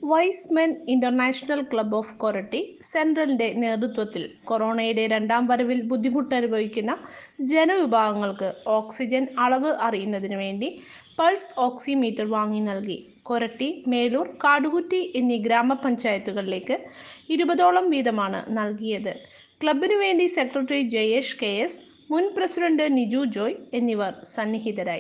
Wise men international club of Koratty സെൻട്രലിന്റെ നേതൃത്വത്തിൽ കൊറോണയുടെ രണ്ടാം വരവിൽ ബുദ്ധിമുട്ടനുഭവിക്കുന്ന ജനവിഭാഗങ്ങൾക്ക് ഓക്സിജൻ അളവ് അറിയുന്നതിന് വേണ്ടി പൾസ് ഓക്സിമീറ്റർ വാങ്ങി നൽകി കൊരട്ടി മേലൂർ കാടുകുറ്റി എന്നീ ഗ്രാമപഞ്ചായത്തുകളിലേക്ക് ഇരുപതോളം വീതമാണ് നൽകിയത് ക്ലബിനു വേണ്ടി സെക്രട്ടറി ജയേഷ് കെ എസ് മുൻ പ്രസിഡന്റ് നിജു ജോയ് എന്നിവർ സന്നിഹിതരായി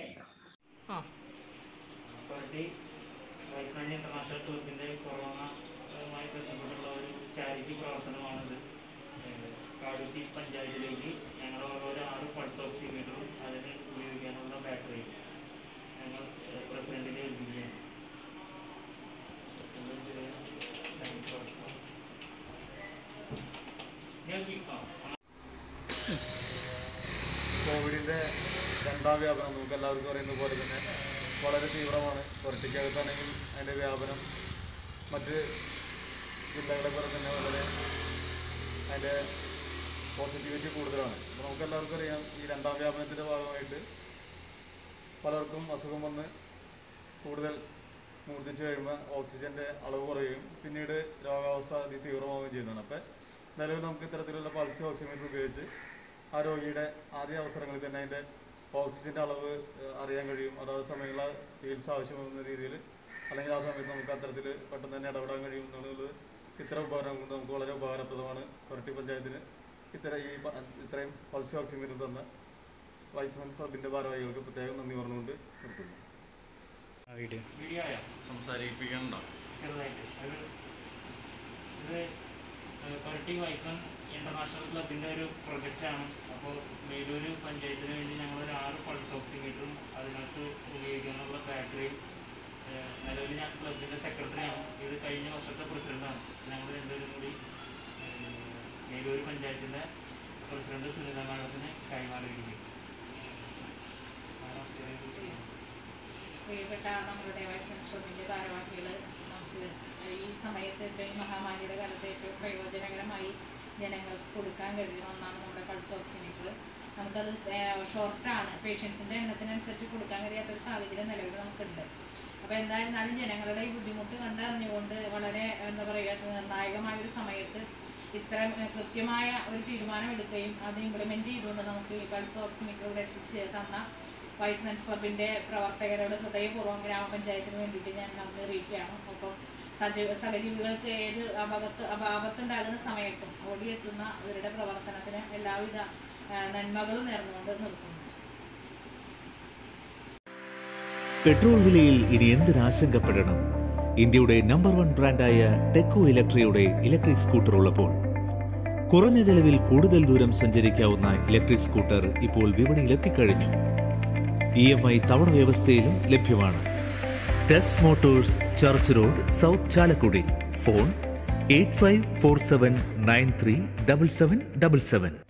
പാർട്ടി വൈസ്മാനി ഇന്റർനാഷണൽ ക്ലബിൻ്റെ കൊറോണയുമായി ബന്ധപ്പെട്ടുള്ള ഒരു ചാരിറ്റി പ്രവർത്തനമാണിത് ഏഹ് കാടുത്തി പഞ്ചായത്തിലേക്ക് ഞങ്ങൾ ഓരോ ആറ് പൾസ് ഓക്സിമീറ്ററും അതിന് ഉപയോഗിക്കാനുള്ള ബാറ്ററിയും ഞങ്ങൾ ഏഹ് പ്രസിഡന്റിനെ ഏൽപ്പിക്കുകയാണ് പ്രസിഡന്റ് ചെറിയ താങ്ക്സ് പറഞ്ഞു. ഞാൻ ഈ- ആ, കോവിഡിൻ്റെ രണ്ടാം വ്യാപനം നമുക്ക് എല്ലാവർക്കും അറിയുന്ന പോലെ തന്നെ വളരെ തീവ്രമാണ് പുറത്തേക്കകത്താണെങ്കിൽ അതിൻ്റെ വ്യാപനം മറ്റ് ജില്ലകളെ പോലെ തന്നെ വളരെ അതിൻ്റെ പോസിറ്റിവിറ്റി കൂടുതലാണ് അപ്പോൾ നമുക്ക് എല്ലാവർക്കും അറിയാം ഈ രണ്ടാം വ്യാപനത്തിൻ്റെ ഭാഗമായിട്ട് പലർക്കും അസുഖം വന്ന് കൂടുതൽ മൂർച്ഛിച്ച് കഴിയുമ്പോൾ ഓക്സിജൻ്റെ അളവ് കുറയുകയും പിന്നീട് രോഗാവസ്ഥ അതി തീവ്രമാവുകയും ചെയ്യുന്നതാണ് അപ്പോൾ നിലവിൽ നമുക്ക് ഇത്തരത്തിലുള്ള പൾസ് ഓക്സിമീറ്റർ ഉപയോഗിച്ച് ആ രോഗിയുടെ ആദ്യ അവസരങ്ങളിൽ തന്നെ അതിൻ്റെ ഓക്സിജൻ്റെ അളവ് ഏഹ്, അറിയാൻ കഴിയും അതാത് സമയങ്ങളിൽ ചികിത്സ ആവശ്യമാകുന്ന രീതിയിൽ അല്ലെങ്കിൽ ആ സമയത്ത് നമുക്ക് അത്തരത്തിൽ പെട്ടെന്ന് തന്നെ ഇടപെടാൻ കഴിയും എന്നുള്ളത് ഇത്തരം ഉപകരണം കൊണ്ട് നമുക്ക് വളരെ ഉപകാരപ്രദമാണ് കൊരട്ടി പഞ്ചായത്തിന് ഇത്തരം ഈ പ- ഇത്രയും പൾസ് ഓക്സിമീറ്റർ തന്ന വൈറ്റ്മൻ ക്ലബിൻ്റെ ഭാരവാഹികൾക്ക് പ്രത്യേകം നന്ദി പറഞ്ഞുകൊണ്ട് നിർത്തുന്നു വീഡിയോ ആയോ സംസാരിപ്പിക്കണ്ടോ ചെറുതായിട്ട് ഒരു ഇത് കൊരട്ടി വൈസ്മൻ ഇന്റർനാഷണൽ ക്ലബിന്റെ ഒരു പ്രൊജക്റ്റാണ് അപ്പോൾ മേലൂര് പഞ്ചായത്തിന് വേണ്ടി ഞങ്ങൾ ഒരു ആറ് പൾസ് ഓക്സിമീറ്ററും അതിനകത്ത് ഉപയോഗിക്കാനുള്ള ബാറ്ററിയും ഏഹ്, നിലവിൽ ഞാൻ ക്ലബിന്റെ സെക്രട്ടറിയാണ് ഇത് കഴിഞ്ഞ വർഷത്തെ പ്രസിഡന്റാണ് ഞങ്ങൾ രണ്ടുപേരും കൂടി ഏഹ്, മേലൂര് പഞ്ചായത്തിന്റെ പ്രസിഡന്റ് സുനിത മാഡത്തിന് കൈമാറിയിരിക്കും മാഡം ചെറിയ കുട്ടിയാണ് പ്രിയപ്പെട്ട നമ്മളുടെ വൈസ്മൻ ഷോപ്പിൻ്റെ ഭാരവാഹികൾ നമുക്ക് ഈ സമയത്ത് ഇപ്പോൾ ഈ മഹാമാരിയുടെ കാലത്ത് ഏറ്റവും പ്രയോജനകരമായി ജനങ്ങൾക്ക് കൊടുക്കാൻ കഴിയുന്ന ഒന്നാണ് നമ്മുടെ പൾസ് ഓക്സിമീറ്റർ നമുക്കത് ഷോർട്ടാണ് പേഷ്യൻസിൻ്റെ എണ്ണത്തിനനുസരിച്ച് കൊടുക്കാൻ കഴിയാത്ത ഒരു സാഹചര്യം നിലവിൽ നമുക്കുണ്ട് അപ്പോൾ എന്തായിരുന്നാലും ജനങ്ങളുടെ ഈ ബുദ്ധിമുട്ട് കണ്ടറിഞ്ഞുകൊണ്ട് വളരെ എന്താ പറയുക നിർണായകമായ ഒരു സമയത്ത് ഇത്തരം ഏഹ്, കൃത്യമായ ഒരു തീരുമാനം എടുക്കുകയും അത് ഇംപ്ലിമെൻറ്റ് ചെയ്തുകൊണ്ട് നമുക്ക് ഈ പൾസ് ഓക്സിമീറ്റർ ഇവിടെ എത്തിച്ച് തന്ന വൈസ്മെൻസ് ക്ലബിൻ്റെ പ്രവർത്തകരോട് ഹൃദയപൂർവ്വം ഗ്രാമപഞ്ചായത്തിന് വേണ്ടിയിട്ട് ഞാൻ നന്ദി അറിയിക്കുകയാണ് ഒപ്പം സജീവ സഹജീവികൾക്ക് ഏത് അപകത്ത് അപാകത്തുണ്ടാകുന്ന സമയത്തും ഓടിയെത്തുന്ന ഇവരുടെ പ്രവർത്തനത്തിന് എല്ലാവിധ ആ, നന്മകളും നേർന്നുകൊണ്ട് നിർത്തുന്നു പെട്രോൾ വിലയിൽ ഇനി എന്തിനാശങ്കപ്പെടണം ഇന്ത്യയുടെ നമ്പർ വൺ ബ്രാൻഡായ ടെക്കോ ഇലക്ട്രിയുടെ ഇലക്ട്രിക് സ്കൂട്ടർ ഉള്ളപ്പോൾ കുറഞ്ഞ ചെലവിൽ കൂടുതൽ ദൂരം സഞ്ചരിക്കാവുന്ന ഇലക്ട്രിക് സ്കൂട്ടർ ഇപ്പോൾ വിപണിയിൽ എത്തിക്കഴിഞ്ഞു ഇ എം ഐ തവണ വ്യവസ്ഥയിലും ലഭ്യമാണ് Tess motors church road south Chalakudy phone eight five four seven nine three double seven double seven